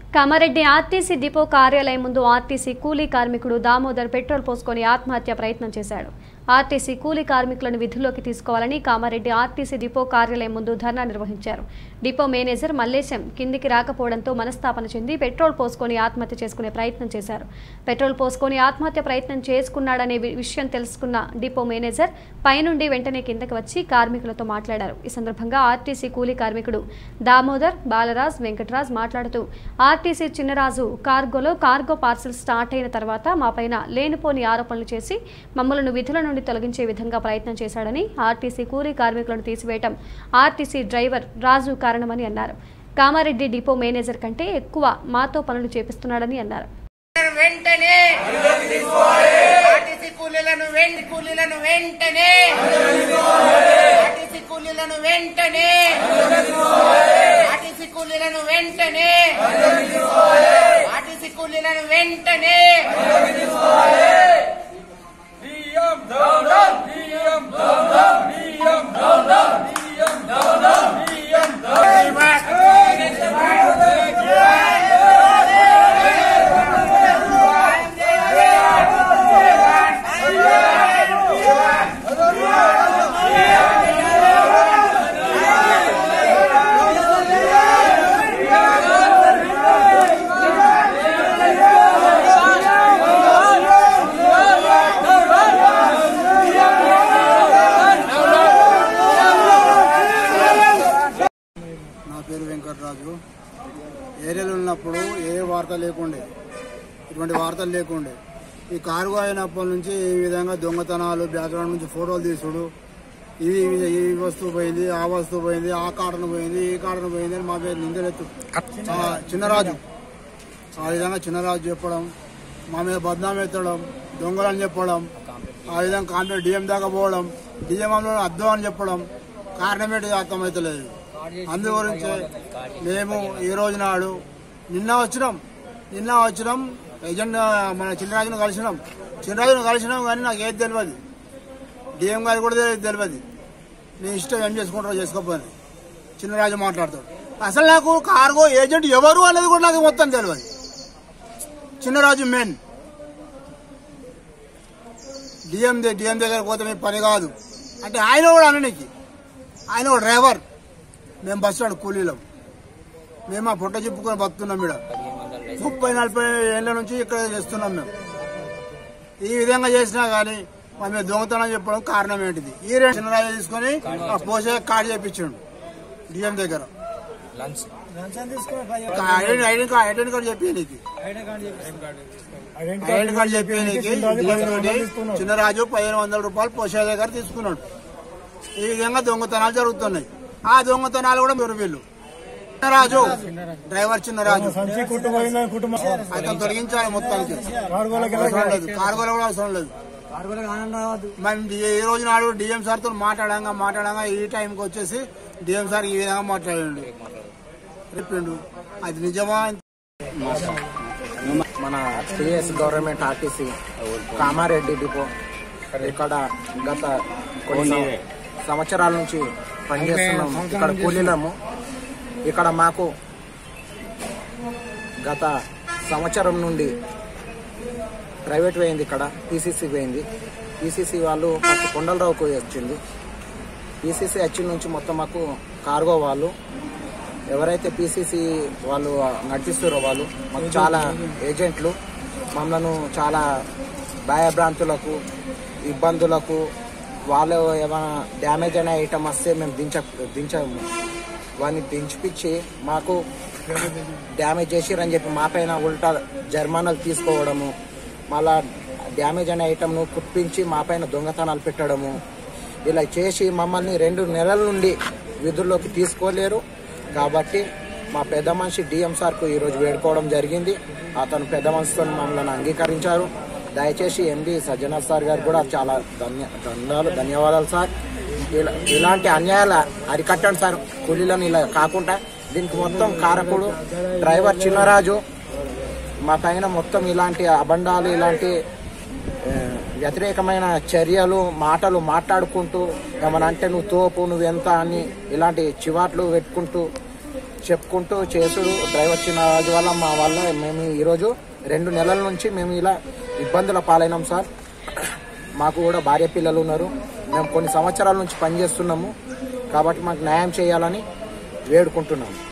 Kamareddy RTC depot కార్యాలయం ముందు RTC కూలీ కార్మికుడు దామోదర్ పెట్రోల్ పోసుకొని ఆత్మహత్య ప్రయత్నం చేశాడు ఆర్టీసీ కూలీ కార్మికులను విధుల్లోకి తీసుకోవాలని కామారెడ్డి ఆర్టీసీ డిపో కార్యాలయం ముందు ధర్నా నిర్వహించారు డిపో మేనేజర్ మల్లేశం కిందికి రాకపోవడంతో మనస్తాపన చెంది పెట్రోల్ పోసుకొని ఆత్మహత్య చేసుకునే ప్రయత్నం చేశారు పెట్రోల్ పోసుకొని ఆత్మహత్య ప్రయత్నం చేసుకున్నాడనే వి- విషయం తెలుసుకున్న డిపో మేనేజర్ పైనుండి వెంటనే కిందకి వచ్చి కార్మికులతో మాట్లాడారు ఈ సందర్భంగా ఆర్టీసీ కూలీ కార్మికుడు దామోదర్ బాలరాజ్ వెంకటరాజ్ మాట్లాడుతూ ఆర్టీసీ చిన్నరాజు కార్గోలో కార్గో పార్సిల్ స్టార్ట్ అయిన తర్వాత మాపైన లేనిపోని ఆరోపణలు చేసి మమ్మలను విధుల నుండి తొలగించే విధంగా ప్రయత్నం చేశాడని ఆర్టీసీ కూలీ కార్మికులను తీసివేయటం ఆర్టీసీ డ్రైవర్ రాజు కారణమని అన్నారు కామారెడ్డి డిపో మేనేజర్ కంటే ఎక్కువ మాతో పనులు చేపిస్తున్నాడని అన్నారు వెంటనే ఆర్టీసీ కూలీలను వెండి కూలీలను వెంటనే ఆర్టీసీ కూలీలను వెంటనే ఆర్టీసీ కూలీలను వెంటనే ఆర్టీసీ కూలీలను వెంటనే బియ్యం డౌన్ డౌన్ బియ్యం డౌన్ డౌన్ బియ్యం డౌన్ డౌన్ బియ్యం డౌన్ డౌన్ బియ్యం డౌన్ నా పేరు వెంకటరాజు ఏరియాలో ఉన్నప్పుడు ఏ వార్త లేకుండే ఇటువంటి వార్తలు లేకుండే ఈ కార్గో అయినప్పటి నుంచి ఈ విధంగా దొంగతనాలు బ్యాక్గ్రౌండ్ నుంచి ఫోటోలు తీసుడు ఇది ఈ వస్తువు పోయింది ఆ వస్తువు పోయింది ఆ కాటన్ పోయింది ఈ కాటన్ పోయింది అని మా పేరు నిందలెత్తు ఆ, చిన్నరాజు ఆ విధంగా చిన్నరాజు చెప్పడం మా మీద బద్నాం ఎత్తడం దొంగలని చెప్పడం ఆ విధంగా కాంట్రాక్ట్ డిఎం దాకా పోవడం డిఎం అద్దం అని చెప్పడం కారణం ఏంటి అర్థమవుతలేదు అందు గురించి మేము ఈ రోజు నాడు నిన్న వచ్చినాం నిన్న వచ్చినాం ఏజెంట్ మన చిన్నరాజును కలిసినాం చిన్నరాజును కలిసినాం కానీ నాకు ఏది తెలియదు డిఎం గారు కూడా తెలి- తెలియదు నీ ఇష్టం ఏం చేసుకుంటారో చేసుకోపోయి చిన్నరాజు మాట్లాడతాడు అసలు నాకు కార్గో ఏజెంట్ ఎవరు అనేది కూడా నాకు మొత్తం తెలియదు చిన్నరాజు మెయిన్ డిఎం ద- డిఎం దగ్గర పోతే మీ పని కాదు అంటే ఆయన కూడా అననికి ఆయన కూడా డ్రైవర్ మేము బస్ స్టాండ్ కూలీలం మేము ఆ పొట్ట చెప్పుకొని బతున్నాం ఇక్కడ ముప్పై నలభై ఏళ్ళ నుంచి ఇక్కడ చేస్తున్నాం మేము ఈ విధంగా చేసినా కానీ మా మీద దొంగతనం చెప్పడం కారణం ఏంటిది ఈ రెండు చిన్నరాజు తీసుకొని ఆ పోసే కార్డు చేయించాడు డిఎం దగ్గర ఐడెంటి ఐడెంటి కార్డు ఐడెంటి కార్డు చెప్పి నీకు ఐడెంటి కార్డు చెప్పి నీకు డిఎం తోటి చిన్నరాజు పదిహేను వందల రూపాయలు పోసే దగ్గర తీసుకున్నాడు ఈ విధంగా దొంగతనాలు జరుగుతున్నాయి ఆ దొంగతనాలు కూడా మీరు వీళ్ళు చిన్నరాజు డ్రైవర్ చిన్నరాజు అతను తొలగించాలి మొత్తానికి అవసరం లేదు కార్గోలో కూడా అవసరం లేదు మేము డి- ఈ రోజు నాడు డిఎం సార్ తో మాట్లాడంగా మాట్లాడంగా ఈ టైంకి వచ్చేసి డిఎం సార్ ఈ విధంగా మాట్లాడండి చెప్పిండు అది నిజమా మన TS government RTC Kamareddy depot ఇక్కడ గత కొన్ని సం- సంవత్సరాల నుంచి పనిచేస్తున్నాము ఇక్కడ కూలీలము ఇక్కడ మాకు గత సంవత్సరం నుండి ప్రైవేట్ పోయింది ఇక్కడ పీసీసీ పోయింది పీసీసీ వాళ్ళు ఫస్ట్ కొండలరావుకు వచ్చింది పీసీసీ వచ్చిన నుంచి మొత్తం మాకు కార్గో వాళ్ళు ఎవరైతే పీసీసీ వాళ్ళు నడిపిస్తారో వాళ్ళు మాకు చాలా ఏజెంట్లు మమ్మల్ని చాలా భయభ్రాంతులకు ఇబ్బందులకు వాళ్ళు ఏమైనా డ్యామేజ్ అయిన ఐటమ్ వస్తే మేము దించ దించము వాడిని దించిపిచ్చి మాకు డ్యామేజ్ చేసిరని చెప్పి మా పైన ఉల్టా జరిమానాలు తీసుకోవడము మళ్ళా డ్యామేజ్ అనే ఐటమ్ను కుట్టించి మా పైన దొంగతనాలు పెట్టడము ఇలా చేసి మమ్మల్ని రెండు నెలల నుండి విధుల్లోకి తీసుకోలేరు కాబట్టి మా పెద్ద మనిషి డిఎం సార్కు ఈరోజు వేడుకోవడం జరిగింది అతను పెద్ద మనిషితో మమ్మల్ని అంగీకరించారు దయచేసి ఎండి సజ్జనాథ్ సార్ గారు కూడా చాలా ధన్య ధన్యవాదాలు ధన్యవాదాలు సార్ ఇలా ఇలాంటి అన్యాయాల అరికట్టండి సార్ కూలీలను ఇలా కాకుండా దీనికి మొత్తం కారకుడు డ్రైవర్ చిన్నరాజు మా పైన మొత్తం ఇలాంటి అబండాలు ఇలాంటి ఆ, వ్యతిరేకమైన చర్యలు మాటలు మాట్లాడుకుంటూ ఏమన్నా అంటే నువ్వు తోపు నువ్వు ఎంత అని ఇలాంటి చివాట్లు పెట్టుకుంటూ చెప్పుకుంటూ చేసుడు డ్రైవర్ చిన్న రాజు వల్ల మా వల్ల మేము ఈరోజు రెండు నెలల నుంచి మేము ఇలా ఇబ్బందుల పాలైనాం సార్ మాకు కూడా భార్య పిల్లలు ఉన్నారు మేము కొన్ని సంవత్సరాల నుంచి పనిచేస్తున్నాము కాబట్టి మాకు న్యాయం చేయాలని వేడుకుంటున్నాము